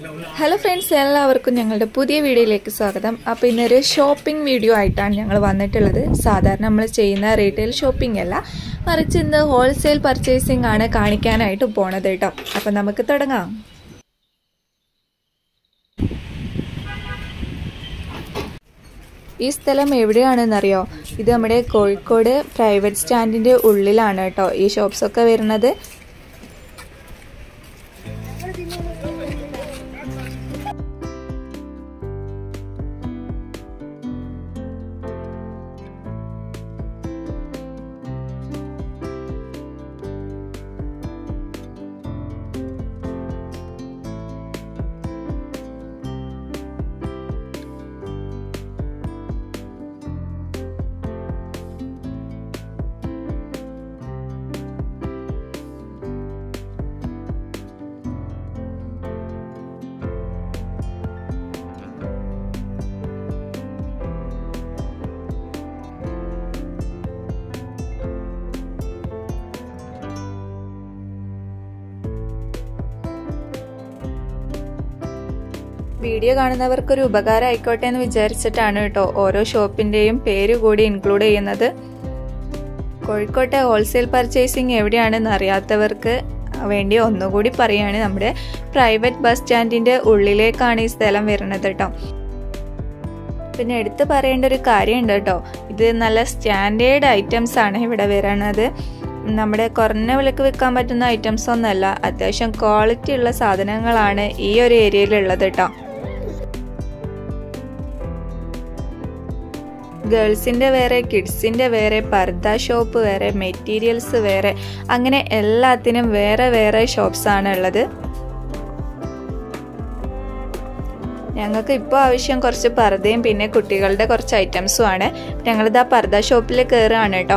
hello friends എല്ലാവർക്കും ഞങ്ങളുടെ പുതിയ വീഡിയോയിലേക്ക് സ്വാഗതം അപ്പോൾ ഇന്നൊരു ഷോപ്പിംഗ് വീഡിയോ ആയിട്ടാണ് ഞങ്ങൾ വന്നിട്ടുള്ളത് സാധാരണ നമ്മൾ ചെയ്യുന്ന റീറ്റെയിൽ ഷോപ്പിംഗ് അല്ല മറിച്ച് ഇന്ന് ഹോൾസെയിൽ പർച്ചേസിംഗ് ആണ് കാണിക്കാനായിട്ട് പോണത് കേട്ടോ അപ്പം നമുക്ക് തുടങ്ങാം ഈ സ്ഥലം എവിടെയാണെന്നറിയോ ഇത് നമ്മുടെ കോഴിക്കോട് പ്രൈവറ്റ് സ്റ്റാൻഡിൻ്റെ ഉള്ളിലാണ് കേട്ടോ ഈ ഷോപ്സൊക്കെ വരുന്നത് വീഡിയോ കാണുന്നവർക്കൊരു ഉപകാരം ആയിക്കോട്ടെ എന്ന് വിചാരിച്ചിട്ടാണ് കേട്ടോ ഓരോ ഷോപ്പിന്റെയും പേര് കൂടി ഇൻക്ലൂഡ് ചെയ്യുന്നത് കോഴിക്കോട്ടെ ഹോൾസെയിൽ പർച്ചേസിങ് എവിടെയാണെന്ന് അറിയാത്തവർക്ക് വേണ്ടി ഒന്നുകൂടി പറയുകയാണ് നമ്മുടെ പ്രൈവറ്റ് ബസ് സ്റ്റാൻഡിന്റെ ഉള്ളിലേക്കാണ് ഈ സ്ഥലം വരുന്നത് കേട്ടോ പിന്നെ എടുത്തു പറയേണ്ട ഒരു കാര്യമുണ്ട് കേട്ടോ ഇത് നല്ല സ്റ്റാൻഡേർഡ് ഐറ്റംസ് ആണ് ഇവിടെ വരുന്നത് നമ്മുടെ കുറഞ്ഞ വിലക്ക് വിൽക്കാൻ പറ്റുന്ന ഐറ്റംസ് ഒന്നല്ല അത്യാവശ്യം ക്വാളിറ്റി ഉള്ള സാധനങ്ങളാണ് ഈ ഒരു ഏരിയയിലുള്ളത് കേട്ടോ ഗേൾസിൻ്റെ വേറെ കിഡ്സിൻ്റെ വേറെ പർദ ഷോപ്പ് വേറെ മെറ്റീരിയൽസ് വേറെ അങ്ങനെ എല്ലാത്തിനും വേറെ വേറെ ഷോപ്സാണ് ഉള്ളത് ഞങ്ങൾക്ക് ഇപ്പോൾ ആവശ്യം കുറച്ച് പർദ്ദയും പിന്നെ കുട്ടികളുടെ കുറച്ച് ഐറ്റംസും ആണ് ഞങ്ങളിത് ആ പർദ്ദ ഷോപ്പിൽ കയറുകയാണ് കേട്ടോ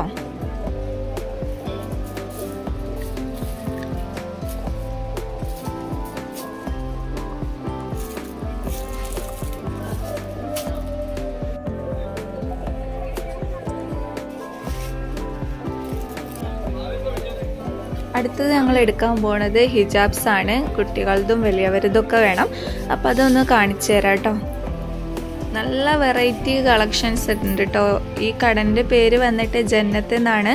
അടുത്തത് ഞങ്ങൾ എടുക്കാൻ പോണത് ഹിജാബ്സ് ആണ് കുട്ടികളതും വലിയവരതൊക്കെ വേണം അപ്പം അതൊന്ന് കാണിച്ചു തരാം കേട്ടോ നല്ല വെറൈറ്റി കളക്ഷൻസ് ഉണ്ട് കേട്ടോ ഈ കടൻ്റെ പേര് വന്നിട്ട് ജന്നത്ത് എന്നാണ്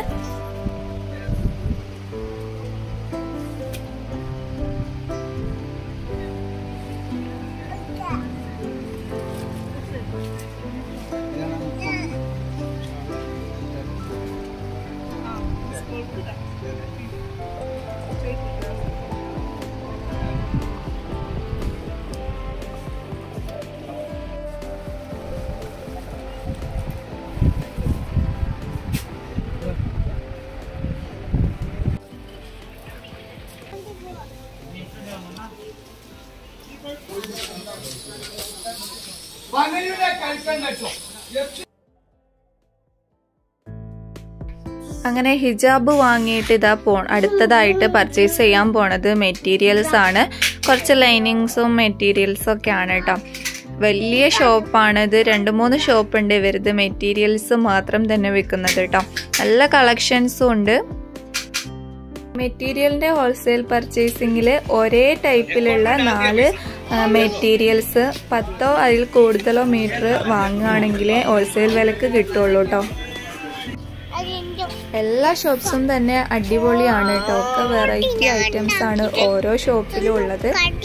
അങ്ങനെ ഹിജാബ് വാങ്ങിയിട്ട് ഇതാ പോ അടുത്തതായിട്ട് പർച്ചേസ് ചെയ്യാൻ പോണത് മെറ്റീരിയൽസ് ആണ് കുറച്ച് ലൈനിങ്സും മെറ്റീരിയൽസും ഒക്കെ ആണ് കേട്ടോ വലിയ ഷോപ്പാണ് ഇത് രണ്ട് മൂന്ന് ഷോപ്പ് ഉണ്ട് ഇവരത് മെറ്റീരിയൽസ് മാത്രം തന്നെ വിൽക്കുന്നത് കേട്ടോ നല്ല കളക്ഷൻസും ഉണ്ട് മെറ്റീരിയലിന്റെ ഹോൾസെയിൽ പർച്ചേസിങ്ങിൽ ഒരേ ടൈപ്പിലുള്ള നാല് മെറ്റീരിയൽസ് പത്തോ അതിൽ കൂടുതലോ മീറ്റർ വാങ്ങുകയാണെങ്കിൽ ഹോൾസെയിൽ വിലക്ക് കിട്ടുള്ളൂ കേട്ടോ എല്ലാ ഷോപ്സും തന്നെ അടിപൊളിയാണ് കേട്ടോ ഒക്കെ വെറൈറ്റി ഐറ്റംസ് ആണ് ഓരോ ഷോപ്പിലും ഉള്ളത്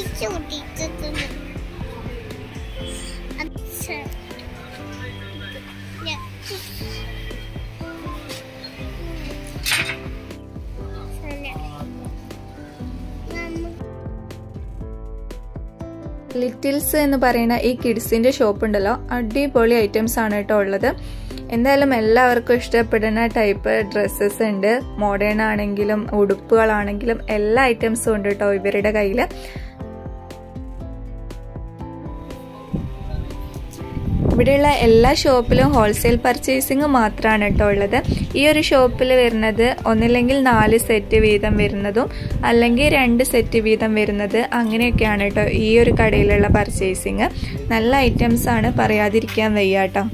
ലിറ്റിൽസ് എന്ന് പറയുന്ന ഈ കിഡ്സിന്റെ ഷോപ്പ് ഉണ്ടല്ലോ അടിപൊളി ഐറ്റംസ് ആണ് കേട്ടോ ഉള്ളത് എന്തായാലും എല്ലാവർക്കും ഇഷ്ടപ്പെടുന്ന ടൈപ്പ് ഡ്രസ്സസ് ഉണ്ട് മോഡേൺ ആണെങ്കിലും ഉടുപ്പുകളാണെങ്കിലും എല്ലാ ഐറ്റംസും ഉണ്ട് കേട്ടോ ഇവരുടെ കയ്യിൽ ഇവിടെയുള്ള എല്ലാ ഷോപ്പിലും ഹോൾസെയിൽ പർച്ചേസിങ് മാത്രമാണ് കേട്ടോ ഉള്ളത് ഈ ഒരു ഷോപ്പിൽ വരുന്നത് ഒന്നില്ലെങ്കിൽ നാല് സെറ്റ് വീതം വരുന്നതും അല്ലെങ്കിൽ രണ്ട് സെറ്റ് വീതം വരുന്നത് അങ്ങനെയൊക്കെയാണ് കേട്ടോ ഈ ഒരു കടയിലുള്ള പർച്ചേസിങ് നല്ല ഐറ്റംസ് ആണ് പറയാതിരിക്കാൻ വയ്യ കേട്ടോ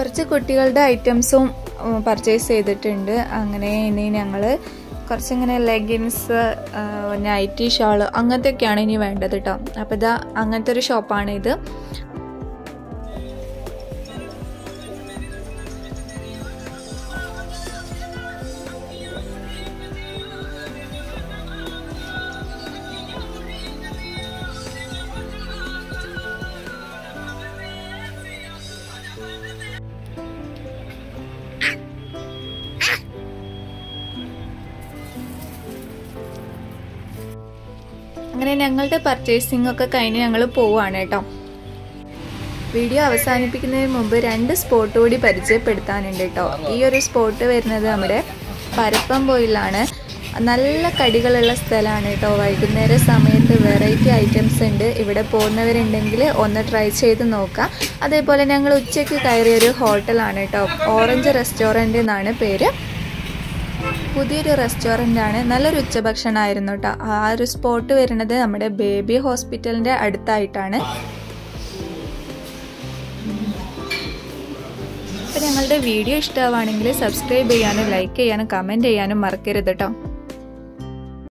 കുറച്ച് കുട്ടികളുടെ ഐറ്റംസും പർച്ചേസ് ചെയ്തിട്ടുണ്ട് അങ്ങനെ ഇനി ഞങ്ങൾ കുറച്ചിങ്ങനെ ലെഗിൻസ് നൈറ്റി ഷാള് അങ്ങനത്തെയൊക്കെയാണ് ഇനി വേണ്ടത് കേട്ടോ അപ്പോൾ ഇതാ അങ്ങനത്തെ ഒരു ഷോപ്പാണ് ഇത് അങ്ങനെ ഞങ്ങളുടെ പർച്ചേസിംഗ് ഒക്കെ കഴിഞ്ഞ് ഞങ്ങൾ പോവാണ് കേട്ടോ വീഡിയോ അവസാനിപ്പിക്കുന്നതിന് മുമ്പ് രണ്ട് സ്പോട്ട് കൂടി പരിചയപ്പെടുത്താനുണ്ട് കേട്ടോ ഈ ഒരു സ്പോട്ട് വരുന്നത് നമ്മുടെ പരപ്പംപോയിലാണ് നല്ല കടികളുള്ള സ്ഥലമാണ് കേട്ടോ വൈകുന്നേര സമയത്ത് വെറൈറ്റി ഐറ്റംസ് ഉണ്ട് ഇവിടെ പോകുന്നവരുണ്ടെങ്കിൽ ഒന്ന് ട്രൈ ചെയ്ത് നോക്കാം അതേപോലെ ഞങ്ങൾ ഉച്ചയ്ക്ക് കയറിയ ഒരു ഹോട്ടലാണ് കേട്ടോ ഓറഞ്ച് റെസ്റ്റോറൻറ്റ് എന്നാണ് പേര് പുതിയൊരു റെസ്റ്റോറൻ്റ് ആണ് നല്ലൊരു ഉച്ചഭക്ഷണമായിരുന്നു കേട്ടോ ആ ഒരു സ്പോട്ട് വരുന്നത് നമ്മുടെ ബേബി ഹോസ്പിറ്റലിൻ്റെ അടുത്തായിട്ടാണ് അപ്പോൾ ഞങ്ങളുടെ വീഡിയോ ഇഷ്ടമാവുകയാണെങ്കിൽ സബ്സ്ക്രൈബ് ചെയ്യാനും ലൈക്ക് ചെയ്യാനും കമൻറ്റ് ചെയ്യാനും മറക്കരുത് കേട്ടോ